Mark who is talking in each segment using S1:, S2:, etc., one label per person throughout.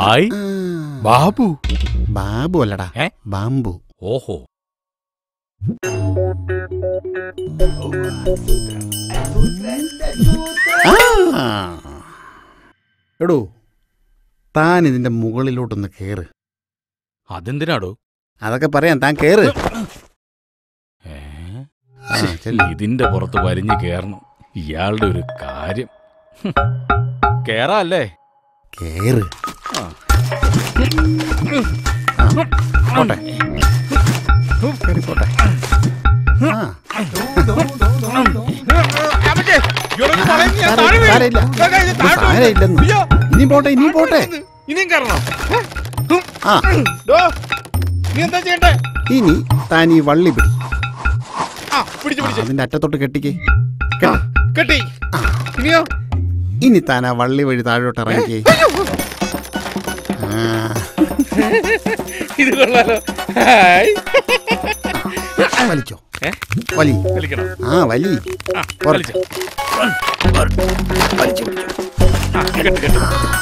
S1: Hi
S2: ആ,
S1: ബാബു
S2: ബാബു അല്ലടാ
S1: ഏ?
S2: ബാമ്പു
S1: ഓഹോ
S2: ആ. എടോ താൻ ഇതിന്റെ മുകളിലോട്ടൊന്ന് കേറ്
S1: അതെന്തിനാടോ
S2: അതൊക്കെ പറയാം താൻ കേറ്
S1: ഏ?
S2: ആ, ചെല്ല്.
S1: ഇതിന്റെ പുറത്ത് വലിഞ്ഞു കേറണം ഇയാളുടെ ഒരു കാര്യം ഹും. കേറാല്ലേ
S2: കേറ്
S1: ആ.
S2: പോട്ടെ കേറി പോട്ടെ ആ, സാര- സാരമില്ല. ഇത് സാരമില്ലെന്ന്. ഇനി പോട്ടെ ഇനി പോട്ടെ
S3: ഇനിയും കയറണം
S2: ആ
S3: നീ എന്താ ചെയ്യണ്ടേ
S2: ഇനി താൻ ഈ വള്ളി പിടി
S3: ആ പിടിച്ചു പിടിച്ചു
S2: അതിന്റെ അറ്റത്തോട്ട് കെട്ടിക്കേ
S3: ആ, കെട്ടി ഇനിയോ
S2: ഇനി താൻ ആ വള്ളി വഴി താഴോട്ട് ഇറങ്ങിക്കേ ആ,
S3: ഇത് കൊള്ളാലോ ഹായ്
S2: വലിച്ചോ
S1: ഏ?
S2: വലി
S1: കളിക്കണം
S2: ആ വലി
S1: ആ,
S2: കുറച്ച്.
S1: വലിച്ച്. ആ, കെട്ട്, കെട്ട്.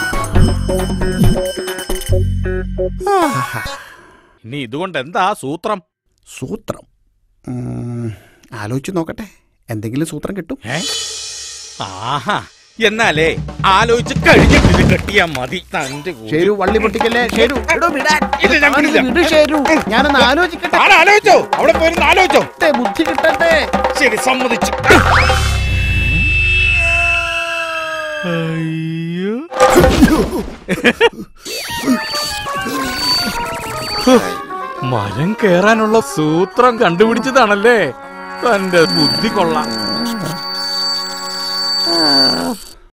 S2: ആഹാ.
S1: ഇനി ഇതുകൊണ്ട് എന്താ സൂത്രം
S2: സൂത്രം ഉം, ആലോചിച്ച് നോക്കട്ടെ എന്തെങ്കിലും സൂത്രം കിട്ടും
S1: ഏ ആഹാ എന്നാലേ ആലോചിച്ച് കഴിഞ്ഞിട്ട് കെട്ടിയാ മതി തന്റെ കൂടെ.
S2: ഷേരു വള്ളി പൊട്ടിക്കല്ലേ ഷേരു എടോ വിടാൻ.
S3: ഇത് ഞാൻ
S2: താനിത്
S3: വിടില്ല.
S2: വിട് ഷേരു ഞാനൊന്ന് ആലോചിക്കട്ടെ
S3: ആരാ ആലോചിച്ചോ അവിടെ പോയിരുന്ന് ആലോചിച്ചോ
S2: കിട്ടട്ടെ, ബുദ്ധി കിട്ടട്ടെ
S3: ശരി സമ്മതിച്ചു
S1: അയ്യോ മരം കേറാനുള്ള സൂത്രം കണ്ടുപിടിച്ചതാണല്ലേ തന്റെ ബുദ്ധി കൊള്ളാം